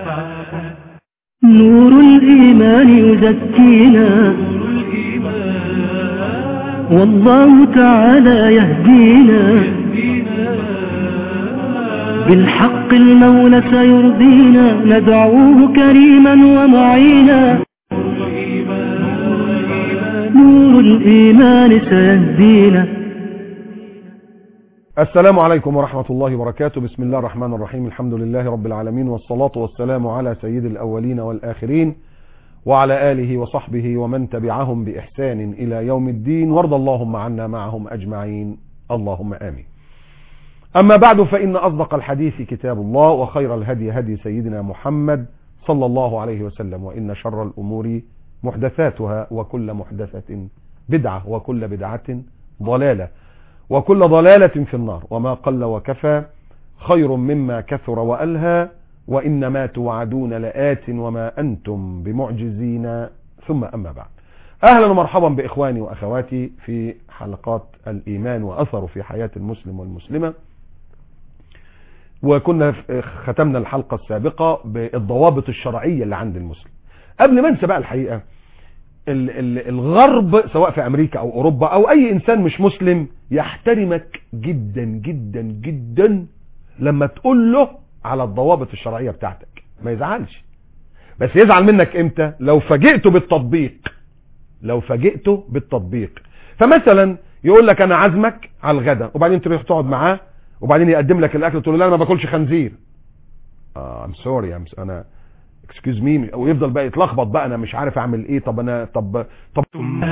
نور الإيمان يزكينا والله تعالى يهدينا بالحق المولى سيرضينا ندعوه كريما ومعينا نور الإيمان سيهدينا السلام عليكم ورحمة الله وبركاته بسم الله الرحمن الرحيم الحمد لله رب العالمين والصلاة والسلام على سيد الأولين والآخرين وعلى آله وصحبه ومن تبعهم بإحسان إلى يوم الدين وارض اللهم عنا معهم أجمعين اللهم آمين أما بعد فإن أصدق الحديث كتاب الله وخير الهدي هدي سيدنا محمد صلى الله عليه وسلم وإن شر الأمور محدثاتها وكل محدثة بدعة وكل بدعة ضلالة وكل ضلالة في النار وما قل وكفى خير مما كثر وألهى وإنما توعدون لآت وما أنتم بمعجزين ثم أما بعد أهلا ومرحبا بإخواني وأخواتي في حلقات الإيمان وأثره في حياة المسلم والمسلمة وكنا ختمنا الحلقة السابقة بالضوابط الشرعية اللي عند المسلم قبل ما انسى بقى الحقيقة الغرب سواء في امريكا او اوروبا او اي انسان مش مسلم يحترمك جدا جدا جدا لما تقول له على الضوابط الشرعية بتاعتك ما يزعلش بس يزعل منك امتى لو فاجئته بالتطبيق لو فاجئته بالتطبيق فمثلا يقول لك انا عازمك على الغداء وبعدين تروح تقعد معاه وبعدين يقدم لك الاكل تقول له لا انا ما باكلش خنزير اه ام سوري انا اكسكيوز مي ويفضل بقى يتلخبط بقى انا مش عارف اعمل ايه طب انا طب طب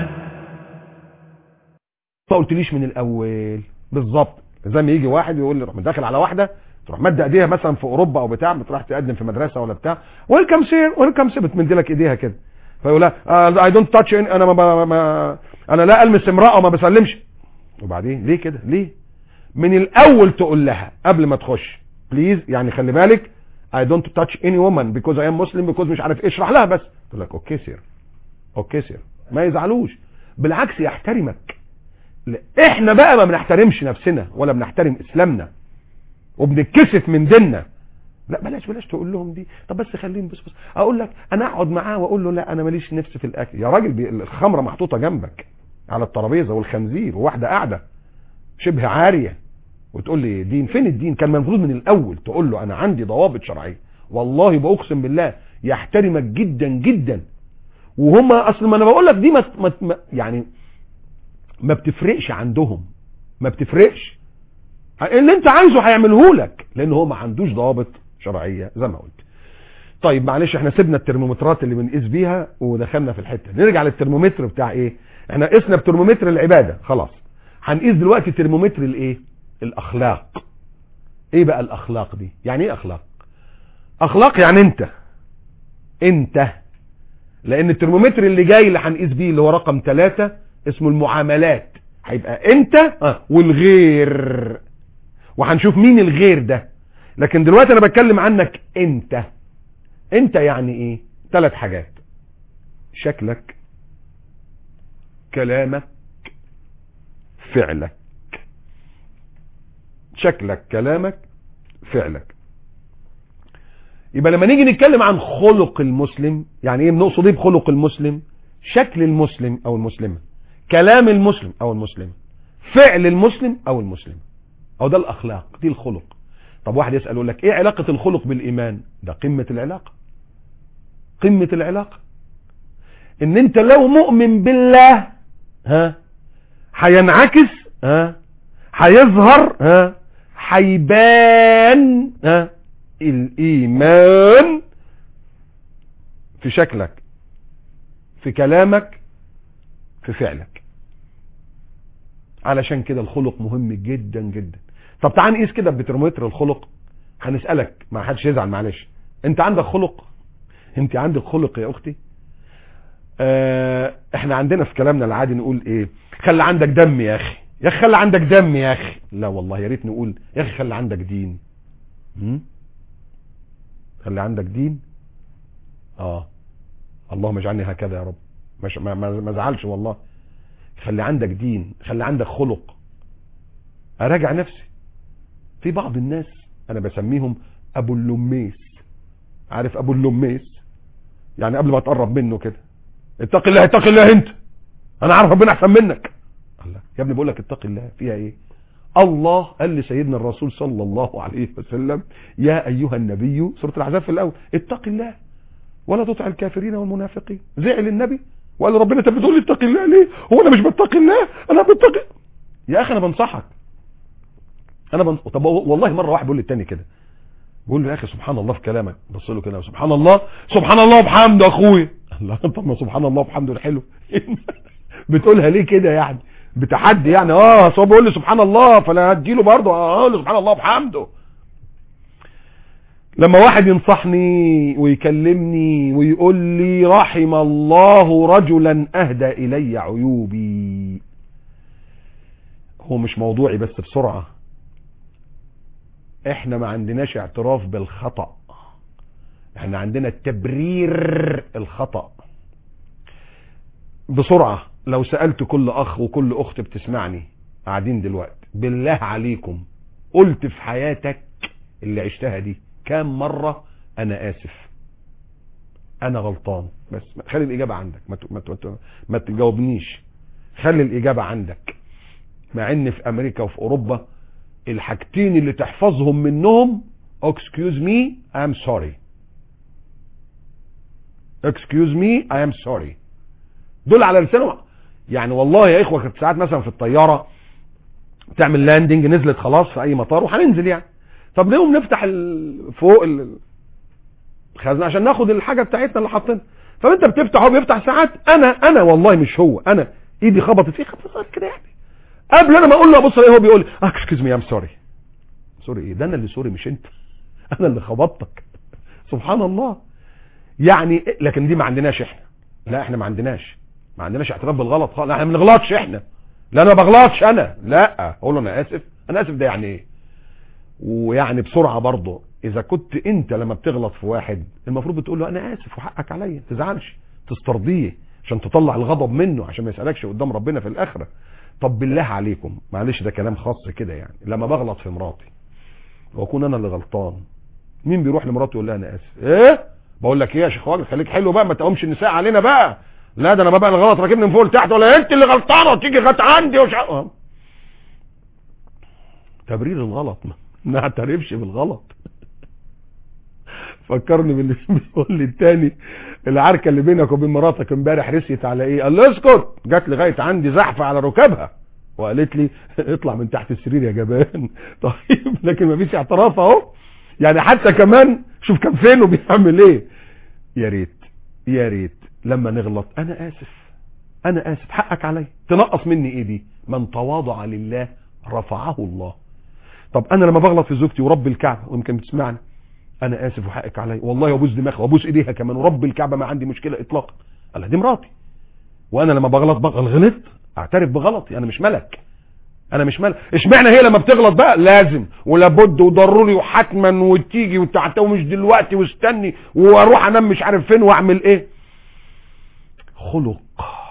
ما قلتليش من الاول بالظبط زي ما يجي واحد يقول لي روح داخل على واحده تروح مد ايديها مثلا في اوروبا او بتاع بتروح تقدم في مدرسه ولا بتاع ويلكم سير ويلكم سير بتمد لك ايديها كده فيقول لها اي دونت تاتش انا ما, ما انا لا المس امراه وما بسلمش وبعدين ليه كده ليه من الاول تقول لها قبل ما تخش بليز يعني خلي بالك I don't touch any woman because I am Muslim because مش عارف ايه اشرح لها بس تقول لك اوكي سير اوكي سير ما يزعلوش بالعكس يحترمك احنا بقى ما بنحترمش نفسنا ولا بنحترم اسلامنا وبنتكسف من ديننا لا بلاش بلاش تقول لهم دي طب بس خليني بس بس اقول لك انا اقعد معاه واقول له لا انا ماليش نفس في الاكل يا راجل الخمره محطوطه جنبك على الترابيزه والخنزير وواحده قاعده شبه عاريه وتقول لي دين فين الدين كان المفروض من الاول تقول له انا عندي ضوابط شرعيه والله باقسم بالله يحترمك جدا جدا وهم اصل ما انا بقول لك دي ما ما يعني ما بتفرقش عندهم ما بتفرقش اللي انت عايزه هيعمله لك لان هو ما عندوش ضوابط شرعيه زي ما قلت طيب معلش احنا سيبنا الترمومترات اللي بنقيس بيها ودخلنا في الحته نرجع للترمومتر بتاع ايه احنا قسنا بترمومتر العباده خلاص هنقيس دلوقتي ترمومتر الايه الاخلاق ايه بقى الاخلاق دي يعني ايه اخلاق اخلاق يعني انت انت لان الترمومتر اللي جاي اللي هنقيس بيه اللي هو رقم ثلاثة اسمه المعاملات هيبقى انت اه والغير وهنشوف مين الغير ده لكن دلوقتي انا بتكلم عنك انت انت يعني ايه ثلاث حاجات شكلك كلامك فعلك شكلك كلامك فعلك يبقى لما نيجي نتكلم عن خلق المسلم يعني ايه بنقصد ايه بخلق المسلم شكل المسلم او المسلمة كلام المسلم او المسلمة فعل المسلم او المسلمة او ده الاخلاق دي الخلق طب واحد يسأل يقول لك ايه علاقة الخلق بالايمان ده قمة العلاقة قمة العلاقة ان انت لو مؤمن بالله ها هينعكس ها هيظهر ها هيبان ها الايمان في شكلك في كلامك في فعلك علشان كده الخلق مهم جدا جدا طب تعال نقيس كده بترمومتر الخلق هنسألك ما حدش يزعل معلش انت عندك خلق انت عندك خلق يا اختي اه احنا عندنا في كلامنا العادي نقول ايه خلي عندك دم يا اخي يا اخي خلي عندك دم يا اخي لا والله يا ريت نقول يا اخي خلي عندك دين هم؟ خلي عندك دين اه اللهم اجعلني هكذا يا رب مش ما ما ازعلش والله خلي عندك دين خلي عندك خلق اراجع نفسي في بعض الناس انا بسميهم ابو اللميس عارف ابو اللميس يعني قبل ما تقرب منه كده اتق الله اتق الله انت انا عارف ربنا احسن منك الله يا ابني بقول لك اتق الله فيها ايه الله قال لسيدنا الرسول صلى الله عليه وسلم يا ايها النبي سوره الاحزاب في الاول اتق الله ولا تطع الكافرين والمنافقين زعل النبي وقال ربنا انت بتقول لي اتق الله ليه هو انا مش بتقي الله انا بتقي يا اخي انا بنصحك انا بنص... طب والله مره واحد بيقول للتاني كده بيقول له يا اخي سبحان الله في كلامك بص له كده سبحان الله سبحان الله وبحمده اخويا الله طب ما سبحان الله وبحمده ده حلو بتقولها ليه كده يعني بتحدي يعني اه اصل هو بيقول لي سبحان الله فانا هديله برضه اه اقول له سبحان الله وبحمده لما واحد ينصحني ويكلمني ويقول لي رحم الله رجلا اهدى الي عيوبي هو مش موضوعي بس بسرعة احنا ما عندناش اعتراف بالخطأ احنا عندنا تبرير الخطأ بسرعة لو سألت كل اخ وكل اخت بتسمعني قاعدين دلوقتي بالله عليكم قلت في حياتك اللي عشتها دي كام مرة انا اسف انا غلطان بس خلي الاجابة عندك ما ت- ما ت- ما تجاوبنيش خلي الاجابة عندك مع ان في امريكا وفي اوروبا الحاجتين اللي تحفظهم منهم excuse me I'm sorry excuse me I am sorry دول على لسانهم يعني والله يا اخوة كنت ساعات مثلا في الطيارة تعمل لاندنج نزلت خلاص في اي مطار وهننزل يعني طب نقوم نفتح ال- فوق ال- الخزنة عشان ناخد الحاجة بتاعتنا اللي حاطينها فانت بتفتح هو بيفتح ساعات انا انا والله مش هو انا ايدي خبطت فيه خبطت صغير كده يعني قبل انا ما اقول له ابص الاقيه هو بيقول اكسكيوز مي ام سوري سوري ايه ده انا اللي سوري مش انت انا اللي خبطتك سبحان الله يعني إيه؟ لكن دي ما عندناش احنا لا احنا ما عندناش ما عندناش اعتراف بالغلط خالص لا، احنا ما بنغلطش احنا لا انا ما بغلطش انا لا اقول له انا اسف انا اسف ده يعني ايه ويعني بسرعه برضه اذا كنت انت لما بتغلط في واحد المفروض بتقول له انا اسف وحقك عليا ما تزعلش تسترضيه عشان تطلع الغضب منه عشان ما يسالكش قدام ربنا في الاخره طب بالله عليكم معلش ده كلام خاص كده يعني لما بغلط في مراتي واكون انا اللي غلطان مين بيروح لمراته يقول لها انا اسف ايه بقول لك ايه يا شيخ واجد خليك حلو بقى ما تقومش النساء علينا بقى لا ده انا بقى الغلط راكبني من فوق لتحت ولا انت اللي غلطانه وتيجي غلط عندي وش آه. تبرير الغلط ما نعترفش بالغلط فكرني باللي بيقول لي التاني العركه اللي بينك وبين مراتك امبارح رسيت على ايه قال له اسكت جت لغايه عندي زحفه على ركابها وقالت لي اطلع من تحت السرير يا جبان طيب لكن ما فيش اعتراف اهو يعني حتى كمان شوف كان فين وبيعمل ايه يا ريت يا ريت لما نغلط انا اسف انا اسف حقك عليا تنقص مني ايه دي من تواضع لله رفعه الله طب انا لما بغلط في زوجتي ورب الكعبه ويمكن بتسمعني انا اسف وحقك عليا والله وابوس دماغها وابوس ايديها كمان ورب الكعبه ما عندي مشكله اطلاقا قال دي مراتي وانا لما بغلط بغلط غلطت اعترف بغلطي انا مش ملك انا مش ملك اشمعنى هي لما بتغلط بقى لازم ولابد وضروري وحتما وتيجي وتعت ومش دلوقتي واستني واروح انام مش عارف فين واعمل ايه خلق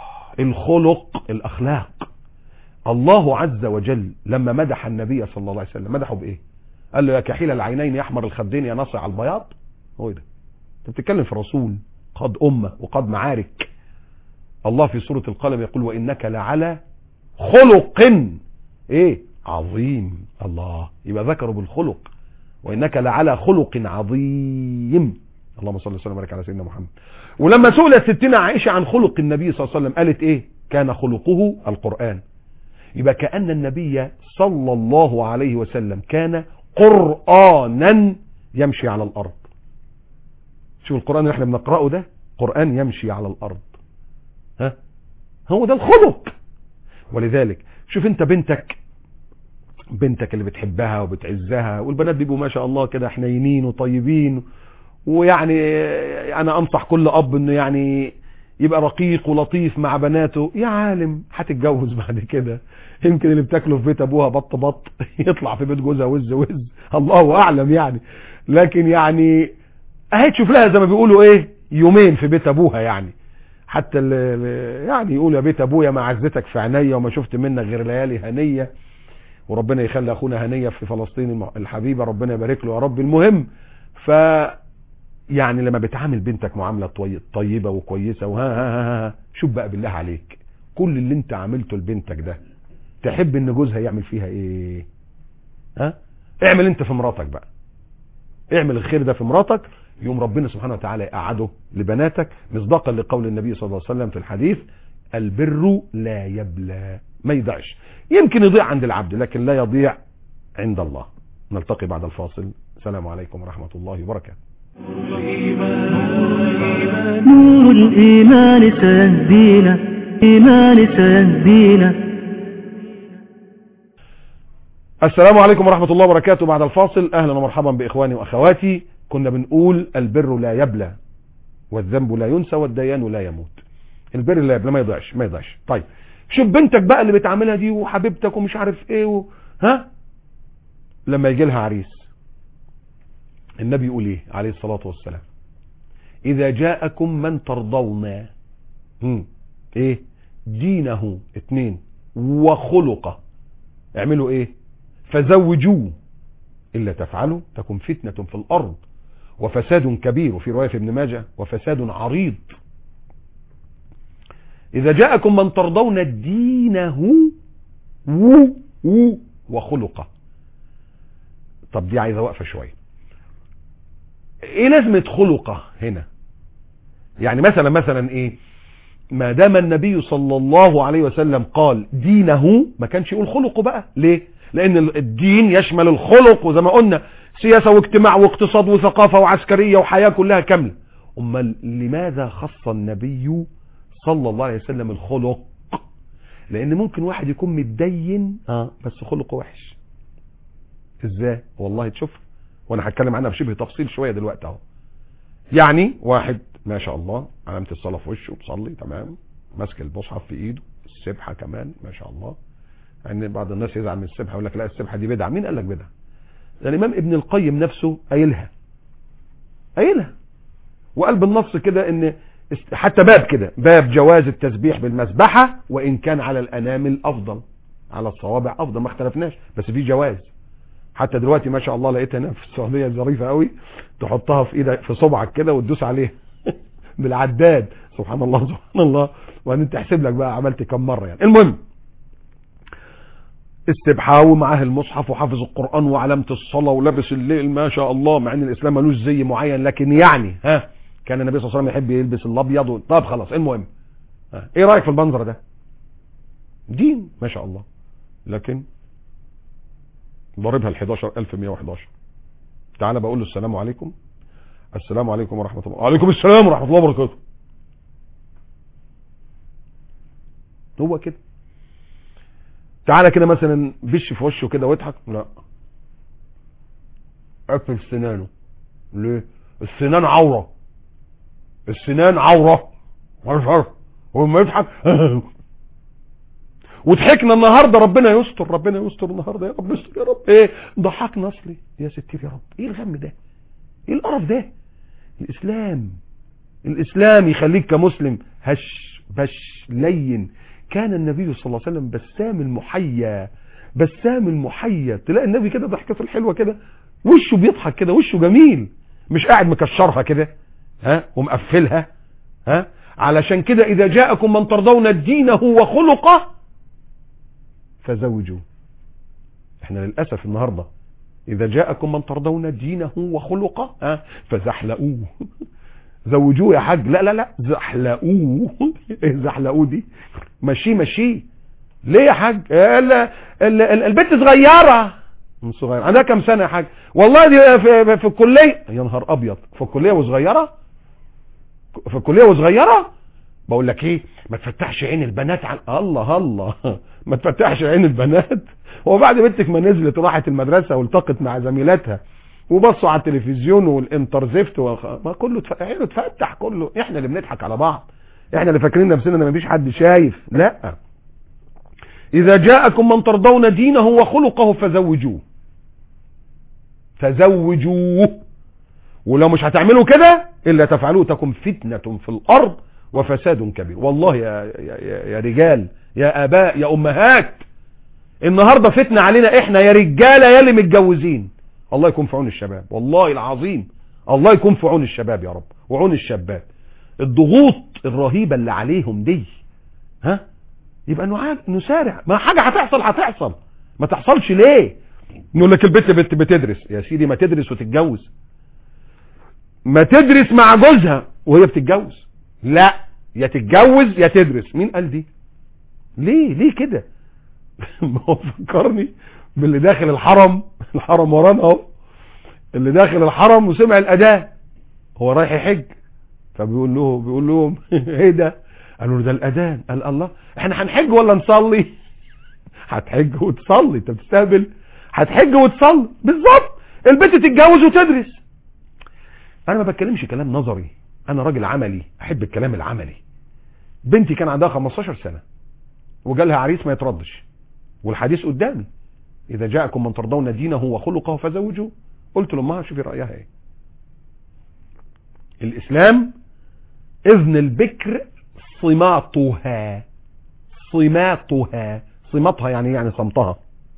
الخلق الاخلاق الله عز وجل لما مدح النبي صلى الله عليه وسلم مدحه بايه قال له يا كحيل العينين يا احمر الخدين يا ناصع البياض هو إيه ده انت بتتكلم في رسول قد امه وقد معارك الله في سوره القلم يقول وانك لعلى خلق ايه عظيم الله يبقى ذكروا بالخلق وانك لعلى خلق عظيم اللهم صل وسلم وبارك على سيدنا محمد ولما سئلت ستنا عائشه عن خلق النبي صلى الله عليه وسلم قالت ايه كان خلقه القران يبقى كأن النبي صلى الله عليه وسلم كان قرآنا يمشي على الأرض شوف القرآن اللي احنا بنقرأه ده قرآن يمشي على الأرض ها هو ده الخلق ولذلك شوف انت بنتك بنتك اللي بتحبها وبتعزها والبنات بيبقوا ما شاء الله كده حنينين وطيبين ويعني انا انصح كل اب انه يعني يبقى رقيق ولطيف مع بناته يا عالم هتتجوز بعد كده يمكن اللي بتاكله في بيت ابوها بط بط يطلع في بيت جوزها وز وز الله اعلم يعني لكن يعني اهي تشوف لها زي ما بيقولوا ايه يومين في بيت ابوها يعني حتى اللي يعني يقول يا بيت ابويا ما عزتك في عينيا وما شفت منك غير ليالي هنيه وربنا يخلي اخونا هنيه في فلسطين الحبيبه ربنا يبارك له يا رب المهم ف يعني لما بتعامل بنتك معاملة طي- طيبة وكويسة وها ها ها ها شوف بقى بالله عليك كل اللي انت عملته لبنتك ده تحب ان جوزها يعمل فيها ايه ها اعمل انت في مراتك بقى اعمل الخير ده في مراتك يوم ربنا سبحانه وتعالى يقعده لبناتك مصداقا لقول النبي صلى الله عليه وسلم في الحديث البر لا يبلى ما يضيعش يمكن يضيع عند العبد لكن لا يضيع عند الله نلتقي بعد الفاصل السلام عليكم ورحمة الله وبركاته نور الإيمان سيهدينا إيمان سيهدينا السلام عليكم ورحمة الله وبركاته بعد الفاصل أهلا ومرحبا بإخواني وأخواتي كنا بنقول البر لا يبلى والذنب لا ينسى والديان لا يموت البر لا يبلى ما يضيعش ما يضيعش طيب شوف بنتك بقى اللي بتعملها دي وحبيبتك ومش عارف ايه و... ها لما يجي لها عريس النبي يقول ايه عليه الصلاة والسلام اذا جاءكم من ترضون هم. ايه دينه اتنين وخلقه اعملوا ايه فزوجوه إلا تفعلوا تكن فتنة في الأرض وفساد كبير وفي رواية ابن ماجه وفساد عريض إذا جاءكم من ترضون دينه و و وخلقه طب دي عايزة وقفة شوية ايه لازمة خلقه هنا يعني مثلا مثلا ايه ما دام النبي صلى الله عليه وسلم قال دينه ما كانش يقول خلقه بقى ليه لان الدين يشمل الخلق وزي ما قلنا سياسة واجتماع واقتصاد وثقافة وعسكرية وحياة كلها كاملة امال لماذا خص النبي صلى الله عليه وسلم الخلق لان ممكن واحد يكون متدين اه بس خلقه وحش ازاي والله تشوف وانا هتكلم عنها بشبه تفصيل شوية دلوقتي اهو يعني واحد ما شاء الله علامة الصلاة في وشه بصلي تمام ماسك المصحف في ايده السبحة كمان ما شاء الله يعني بعض الناس يزعل من السبحة يقول لك لا السبحة دي بدعة مين قال لك بدعة ده الامام ابن القيم نفسه قايلها قايلها وقال بالنص كده ان است- حتى باب كده باب جواز التسبيح بالمسبحة وان كان على الانامل افضل على الصوابع افضل ما اختلفناش بس في جواز حتى دلوقتي ما شاء الله لقيت هنا في السعوديه ظريفه قوي تحطها في ايدك في صبعك كده وتدوس عليه بالعداد سبحان الله سبحان الله وبعدين تحسب لك بقى عملت كم مره يعني المهم استبحاه ومعاه المصحف وحافظ القران وعلامه الصلاه ولابس الليل ما شاء الله مع ان الاسلام ملوش زي معين لكن يعني ها كان النبي صلى الله عليه وسلم يحب يلبس الابيض و- طب خلاص المهم ها. ايه رايك في المنظر ده دين ما شاء الله لكن ضاربها ال 11111 تعالى بقول له السلام عليكم السلام عليكم ورحمة الله وعليكم السلام ورحمة الله وبركاته هو كده تعالى كده مثلا بش في وشه كده واضحك لا قفل سنانه ليه السنان عورة السنان عورة مش عارف ولما يضحك وضحكنا النهارده ربنا يستر ربنا يستر النهارده يا رب يستر يا رب ايه ضحكنا اصلي يا ستي يا رب ايه الغم ده ايه القرف ده الاسلام الاسلام يخليك كمسلم هش بش لين كان النبي صلى الله عليه وسلم بسام المحيا بسام المحيا تلاقي النبي كده ضحكته الحلوه كده وشه بيضحك كده وشه جميل مش قاعد مكشرها كده ها ومقفلها ها علشان كده اذا جاءكم من ترضون دينه وخلقه فزوجوا احنا للأسف النهاردة إذا جاءكم من ترضون دينه وخلقه ها فزحلقوه زوجوه يا حاج لا لا لا زحلقوه ايه زحلقوه دي مشي مشي ليه يا حاج ال- ال- ال- البنت صغيرة من صغيرة عندها كام سنة يا حاج والله دي في, في الكلية يا نهار أبيض في الكلية وصغيرة في الكلية وصغيرة بقول لك ايه ما تفتحش عين البنات عن الله الله ما تفتحش عين البنات هو بعد بنتك ما نزلت وراحت المدرسة والتقت مع زميلاتها وبصوا على التلفزيون والانترزفت والخ... ما كله تف... عينه اتفتح كله احنا اللي بنضحك على بعض احنا اللي فاكرين نفسنا ان مفيش حد شايف لا اذا جاءكم من ترضون دينه وخلقه فزوجوه فزوجوه ولو مش هتعملوا كده الا تفعلوه تكن فتنة في الارض وفساد كبير والله يا, يا, يا, يا رجال يا اباء يا امهات النهاردة فتنة علينا احنا يا رجالة يا اللي متجوزين الله يكون في عون الشباب والله العظيم الله يكون في عون الشباب يا رب وعون الشابات الضغوط الرهيبة اللي عليهم دي ها يبقى نعاد نسارع ما حاجة هتحصل هتحصل ما تحصلش ليه نقول لك البنت بت بتدرس يا سيدي ما تدرس وتتجوز ما تدرس مع جوزها وهي بتتجوز لا يا تتجوز يا تدرس مين قال دي ليه ليه كده ما هو فكرني باللي داخل الحرم الحرم ورانا اهو اللي داخل الحرم وسمع الاذان هو رايح يحج فبيقول له بيقول لهم ايه ده قالوا له ده الاذان قال الله احنا هنحج ولا نصلي هتحج وتصلي انت بتستهبل هتحج وتصلي بالظبط البنت تتجوز وتدرس انا ما بتكلمش كلام نظري انا راجل عملي احب الكلام العملي بنتي كان عندها 15 سنة وجالها عريس ما يتردش والحديث قدامي اذا جاءكم من ترضون دينه وخلقه فزوجوه قلت لامها شوفي رايها ايه الاسلام اذن البكر صماتها صماتها صماتها يعني يعني صمتها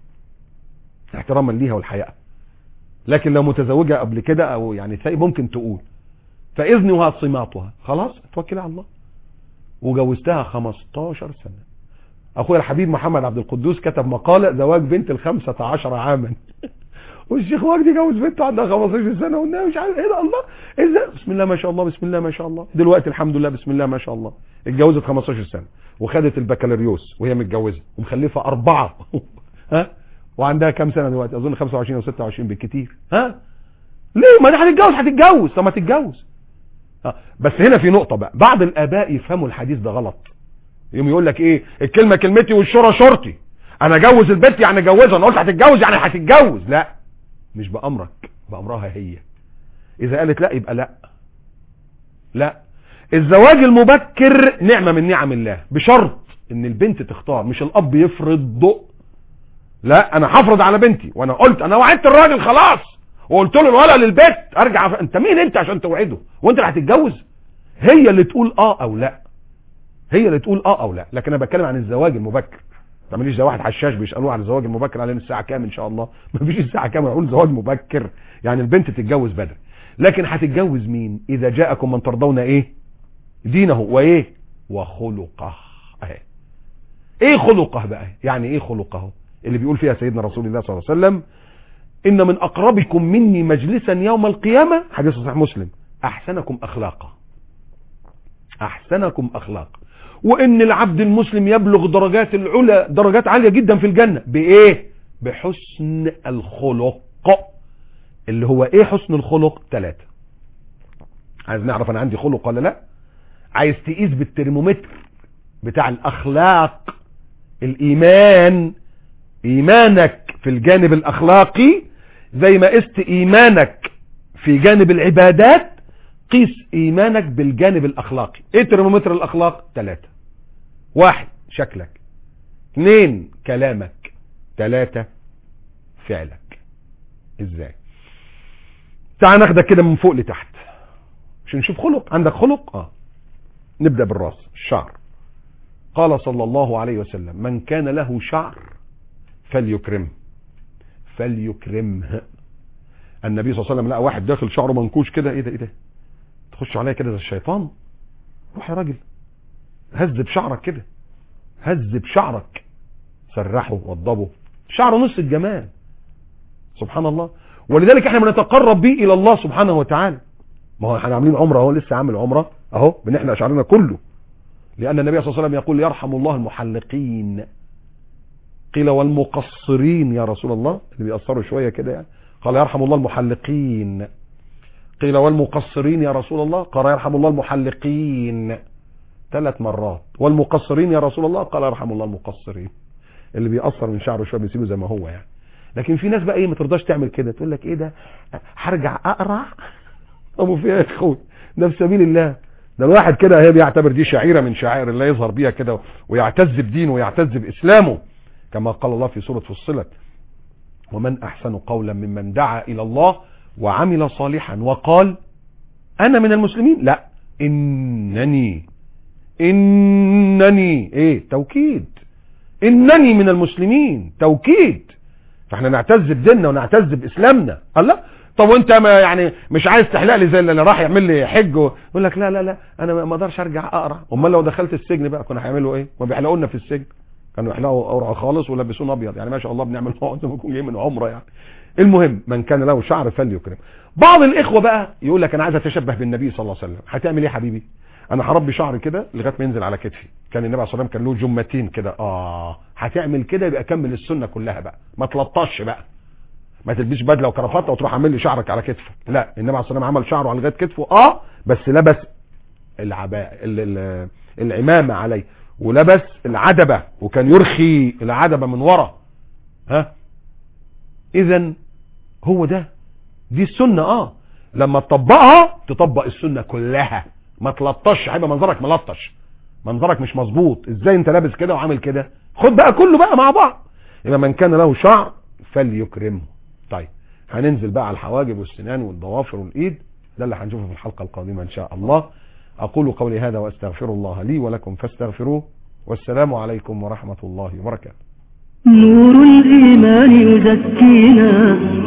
احتراما ليها والحياء لكن لو متزوجة قبل كده او يعني ثاني ممكن تقول فاذنها صماتها خلاص توكلي على الله وجوزتها 15 سنة اخويا الحبيب محمد عبد القدوس كتب مقالة زواج بنت الخمسة عشر عاما والشيخ وجدي جوز بنته عندها 15 سنة والنبي مش عارف ايه ده الله ازاي بسم الله ما شاء الله بسم الله ما شاء الله دلوقتي الحمد لله بسم الله ما شاء الله اتجوزت 15 سنة وخدت البكالوريوس وهي متجوزة ومخلفة أربعة ها وعندها كام سنة دلوقتي أظن 25 أو 26 بالكتير ها ليه ما دي هتتجوز هتتجوز طب ما تتجوز ها. بس هنا في نقطة بقى بعض الآباء يفهموا الحديث ده غلط يوم يقول لك ايه الكلمة كلمتي والشورى شرطي انا جوز البنت يعني جوزها انا قلت هتتجوز يعني هتتجوز لا مش بأمرك بأمرها هي اذا قالت لا يبقى لا لا الزواج المبكر نعمة من نعم الله بشرط ان البنت تختار مش الاب يفرض ضوء لا انا هفرض على بنتي وانا قلت انا وعدت الراجل خلاص وقلت له الولد للبيت ارجع ف... انت مين انت عشان توعده وانت اللي هتتجوز هي اللي تقول اه او لا هي اللي تقول اه او لا لكن انا بتكلم عن الزواج المبكر ما تعمليش زي واحد حشاش بيسالوه عن الزواج المبكر على الساعه كام ان شاء الله ما فيش الساعه كام اقول زواج مبكر يعني البنت تتجوز بدري لكن هتتجوز مين اذا جاءكم من ترضون ايه دينه وايه وخلقه اهي ايه خلقه بقى يعني ايه خلقه اللي بيقول فيها سيدنا رسول الله صلى الله عليه وسلم ان من اقربكم مني مجلسا يوم القيامة حديث صحيح مسلم احسنكم اخلاقا احسنكم اخلاقا وان العبد المسلم يبلغ درجات العلا درجات عالية جدا في الجنة بايه بحسن الخلق اللي هو ايه حسن الخلق ثلاثة عايز نعرف انا عندي خلق ولا لا عايز تقيس بالترمومتر بتاع الاخلاق الايمان ايمانك في الجانب الاخلاقي زي ما قست ايمانك في جانب العبادات قيس ايمانك بالجانب الاخلاقي ايه ترمومتر الاخلاق ثلاثة واحد شكلك اثنين كلامك ثلاثة فعلك ازاي تعال ناخدك كده من فوق لتحت عشان نشوف خلق عندك خلق اه نبدأ بالراس الشعر قال صلى الله عليه وسلم من كان له شعر فليكرمه فليكرمه النبي صلى الله عليه وسلم لقى واحد داخل شعره منكوش كده ايه ده ايه ده تخش عليا كده زي الشيطان روح يا راجل هز بشعرك كده هز بشعرك سرحه وضبه شعره نص الجمال سبحان الله ولذلك احنا بنتقرب بيه الى الله سبحانه وتعالى ما هو احنا عاملين عمره اهو لسه عامل عمره اهو بنحلق شعرنا كله لان النبي صلى الله عليه وسلم يقول يرحم الله المحلقين قيل والمقصرين يا رسول الله اللي بيقصروا شوية كده يعني قال يرحم الله المحلقين قيل والمقصرين يا رسول الله قال يرحم الله المحلقين ثلاث مرات والمقصرين يا رسول الله قال يرحم الله المقصرين اللي بيقصر من شعره شويه بيسيبه زي ما هو يعني لكن في ناس بقى ايه ما ترضاش تعمل كده تقول لك ايه ده هرجع اقرع ابو فيها يا اخوي ده في سبيل الله ده الواحد كده هي بيعتبر دي شعيره من شعائر الله يظهر بيها كده ويعتز بدينه ويعتز باسلامه كما قال الله في سورة فصلت ومن أحسن قولا ممن دعا إلى الله وعمل صالحا وقال أنا من المسلمين لا إنني إنني إيه توكيد إنني من المسلمين توكيد فاحنا نعتز بديننا ونعتز بإسلامنا الله طب وانت ما يعني مش عايز تحلق لي زي اللي راح يعمل لي حج و- يقول لك لا لا لا انا ما اقدرش ارجع اقرع امال لو دخلت السجن بقى كنا هيعملوا ايه ما بيحلقوا لنا في السجن كانوا يحلقوا قرع خالص ويلبسونا ابيض يعني ما شاء الله بنعمل زي ما نكون جايين من عمره يعني المهم من كان له شعر فليكرم بعض الاخوه بقى يقول لك انا عايز اتشبه بالنبي صلى الله عليه وسلم هتعمل ايه يا حبيبي انا هربي شعري كده لغايه ما ينزل على كتفي كان النبي عليه الصلاه والسلام كان له جمتين كده اه هتعمل كده يبقى كمل السنه كلها بقى ما تلطش بقى ما تلبسش بدله وكرافته وتروح عامل لي شعرك على كتفك لا النبي عليه الصلاه والسلام عمل شعره على لغايه كتفه اه بس لبس العباء ال- ال- العمامه عليه ولبس العدبه وكان يرخي العدبه من ورا ها اذا هو ده دي السنه اه لما تطبقها تطبق السنه كلها ما تلطش هيبقى منظرك ملطش منظرك مش مظبوط ازاي انت لابس كده وعامل كده خد بقى كله بقى مع بعض يبقى من كان له شعر فليكرمه طيب هننزل بقى على الحواجب والسنان والضوافر والايد ده اللي هنشوفه في الحلقه القادمه ان شاء الله اقول قولي هذا واستغفر الله لي ولكم فاستغفروه والسلام عليكم ورحمه الله وبركاته نور الإيمان يزكينا